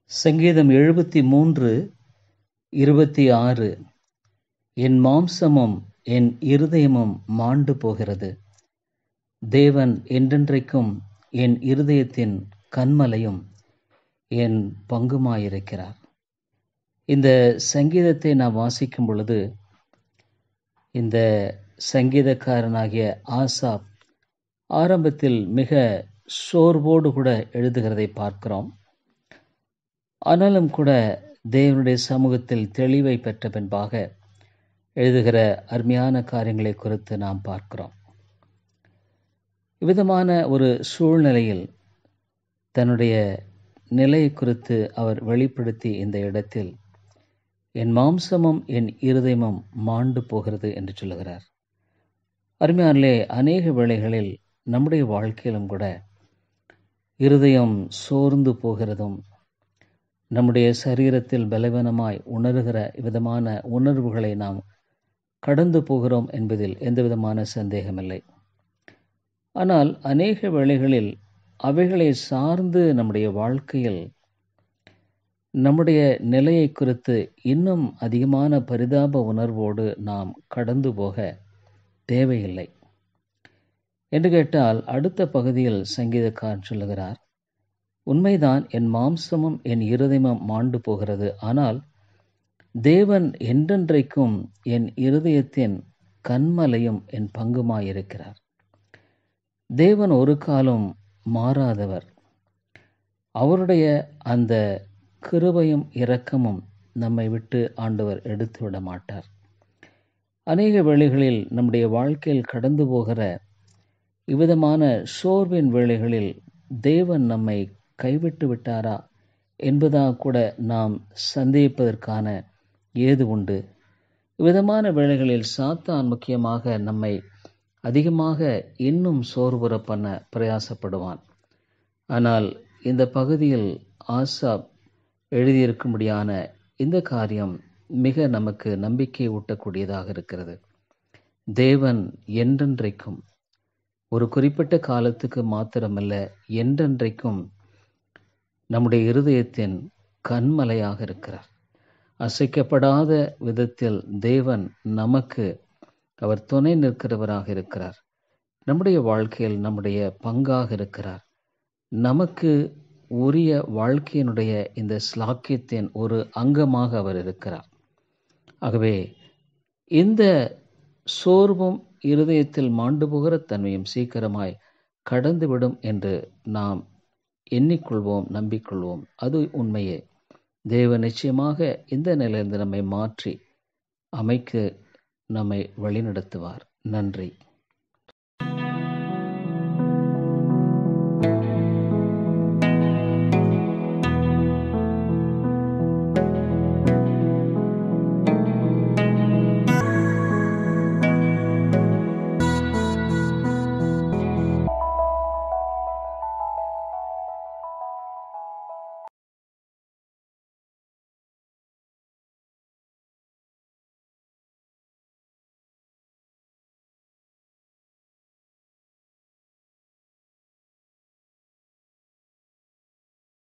சங்கீதம் எழுபத்தி மூன்று இருபத்தி ஆறு என் மாம்சமும் என் இருதயமும் மாண்டு போகிறது தேவன் என்றென்றைக்கும் என் இருதயத்தின் கண்மலையும் என் பங்குமாயிருக்கிறார் இந்த சங்கீதத்தை நான் வாசிக்கும் பொழுது இந்த சங்கீதக்காரனாகிய ஆசாப் ஆரம்பத்தில் மிக சோர்வோடு கூட எழுதுகிறதை பார்க்கிறோம் ஆனாலும் கூட தேவனுடைய சமூகத்தில் தெளிவை பெற்ற பின்பாக எழுதுகிற அருமையான காரியங்களை குறித்து நாம் பார்க்கிறோம் இவ்விதமான ஒரு சூழ்நிலையில் தன்னுடைய நிலையை குறித்து அவர் வெளிப்படுத்தி இந்த இடத்தில் என் மாம்சமும் என் இருதயமும் மாண்டு போகிறது என்று சொல்லுகிறார் அருமையானே அநேக வேளைகளில் நம்முடைய வாழ்க்கையிலும் கூட இருதயம் சோர்ந்து போகிறதும் நம்முடைய சரீரத்தில் பலவீனமாய் உணர்கிற விதமான உணர்வுகளை நாம் கடந்து போகிறோம் என்பதில் எந்த விதமான சந்தேகமில்லை ஆனால் அநேக வேளைகளில் அவைகளை சார்ந்து நம்முடைய வாழ்க்கையில் நம்முடைய நிலையை குறித்து இன்னும் அதிகமான பரிதாப உணர்வோடு நாம் கடந்து போக தேவையில்லை என்று கேட்டால் அடுத்த பகுதியில் சங்கீதக்காரன் சொல்லுகிறார் உண்மைதான் என் மாம்சமும் என் இருதயமும் மாண்டு போகிறது ஆனால் தேவன் என்றென்றைக்கும் என் இருதயத்தின் கண்மலையும் என் பங்குமாயிருக்கிறார் தேவன் ஒரு காலம் மாறாதவர் அவருடைய அந்த கிருபையும் இரக்கமும் நம்மை விட்டு ஆண்டவர் எடுத்து விட மாட்டார் அநேக வேளைகளில் நம்முடைய வாழ்க்கையில் கடந்து போகிற இவ்விதமான சோர்வின் வேளைகளில் தேவன் நம்மை கைவிட்டு விட்டாரா என்பதாக கூட நாம் சந்தேகிப்பதற்கான ஏது உண்டு இவ்விதமான வேளைகளில் சாத்தான் முக்கியமாக நம்மை அதிகமாக இன்னும் சோர்வுற பண்ண பிரயாசப்படுவான் ஆனால் இந்த பகுதியில் ஆசாப் எழுதியிருக்கும்படியான இந்த காரியம் மிக நமக்கு நம்பிக்கை ஊட்டக்கூடியதாக இருக்கிறது தேவன் என்றென்றைக்கும் ஒரு குறிப்பிட்ட காலத்துக்கு மாத்திரமல்ல என்றென்றைக்கும் நம்முடைய இருதயத்தின் கண்மலையாக இருக்கிறார் அசைக்கப்படாத விதத்தில் தேவன் நமக்கு அவர் துணை நிற்கிறவராக இருக்கிறார் நம்முடைய வாழ்க்கையில் நம்முடைய பங்காக இருக்கிறார் நமக்கு உரிய வாழ்க்கையினுடைய இந்த ஸ்லாக்கியத்தின் ஒரு அங்கமாக அவர் இருக்கிறார் ஆகவே இந்த சோர்வும் இருதயத்தில் மாண்டு போகிற தன்மையும் சீக்கிரமாய் கடந்துவிடும் என்று நாம் எண்ணிக்கொள்வோம் நம்பிக்கொள்வோம் அது உண்மையே தேவ நிச்சயமாக இந்த நிலையிலிருந்து நம்மை மாற்றி அமைக்க நம்மை வழிநடத்துவார் நன்றி